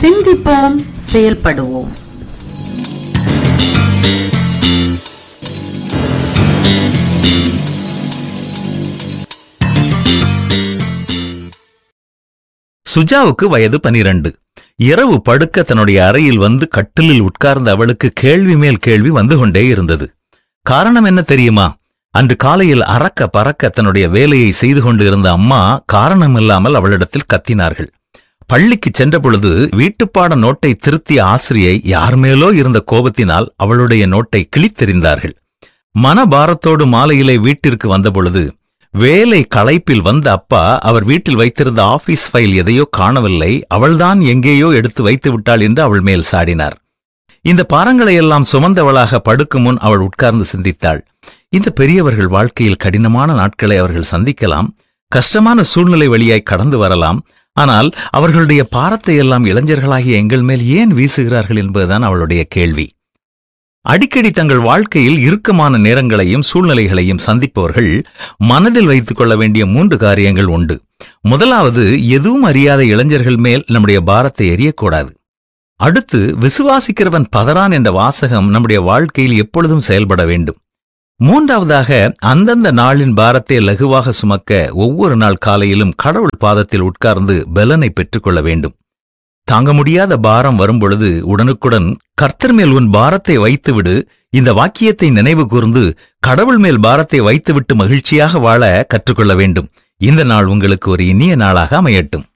சிந்திப்போம் செயல்படுவோம் சுஜாவுக்கு வயது பனிரண்டு இரவு படுக்க தன்னுடைய அறையில் வந்து கட்டிலில் உட்கார்ந்த அவளுக்கு கேள்வி மேல் கேள்வி வந்து கொண்டே இருந்தது காரணம் என்ன தெரியுமா அன்று காலையில் அறக்க பறக்க தன்னுடைய வேலையை செய்து கொண்டு இருந்த அம்மா காரணமில்லாமல் அவளிடத்தில் கத்தினார்கள் பள்ளிக்கு சென்ற பொழுது வீட்டுப்பாட நோட்டை திருத்திய ஆசிரியை யார் மேலோ இருந்த கோபத்தினால் அவளுடைய நோட்டை கிழித்தெறிந்தார்கள் மனபாரத்தோடு மாலையிலே வீட்டிற்கு வந்தபொழுது வேலை களைப்பில் வந்த அப்பா அவர் வீட்டில் வைத்திருந்த ஆபீஸ் ஃபைல் எதையோ காணவில்லை அவள்தான் எங்கேயோ எடுத்து வைத்து விட்டாள் என்று அவள் மேல் சாடினார் இந்த பாரங்களை எல்லாம் சுமந்தவளாக படுக்கும் முன் அவள் உட்கார்ந்து சிந்தித்தாள் இந்த பெரியவர்கள் வாழ்க்கையில் கடினமான நாட்களை அவர்கள் சந்திக்கலாம் கஷ்டமான சூழ்நிலை வழியாய் கடந்து வரலாம் ஆனால் அவர்களுடைய பாரத்தை எல்லாம் இளைஞர்களாகிய எங்கள் மேல் ஏன் வீசுகிறார்கள் என்பதுதான் அவளுடைய கேள்வி அடிக்கடி தங்கள் வாழ்க்கையில் இறுக்கமான நேரங்களையும் சூழ்நிலைகளையும் சந்திப்பவர்கள் மனதில் வைத்துக் கொள்ள வேண்டிய மூன்று காரியங்கள் உண்டு முதலாவது எதுவும் அறியாத இளைஞர்கள் மேல் நம்முடைய பாரத்தை எறியக்கூடாது அடுத்து விசுவாசிக்கிறவன் பதறான் என்ற வாசகம் நம்முடைய வாழ்க்கையில் எப்பொழுதும் செயல்பட வேண்டும் மூன்றாவதாக அந்தந்த நாளின் பாரத்தை லகுவாக சுமக்க ஒவ்வொரு நாள் காலையிலும் கடவுள் பாதத்தில் உட்கார்ந்து பலனை பெற்றுக்கொள்ள வேண்டும் தாங்க முடியாத பாரம் வரும்பொழுது உடனுக்குடன் கர்த்தர் மேல் உன் பாரத்தை வைத்துவிடு இந்த வாக்கியத்தை நினைவு கூர்ந்து கடவுள் மேல் பாரத்தை வைத்துவிட்டு மகிழ்ச்சியாக வாழ கற்றுக்கொள்ள வேண்டும் இந்த நாள் உங்களுக்கு ஒரு இனிய நாளாக அமையட்டும்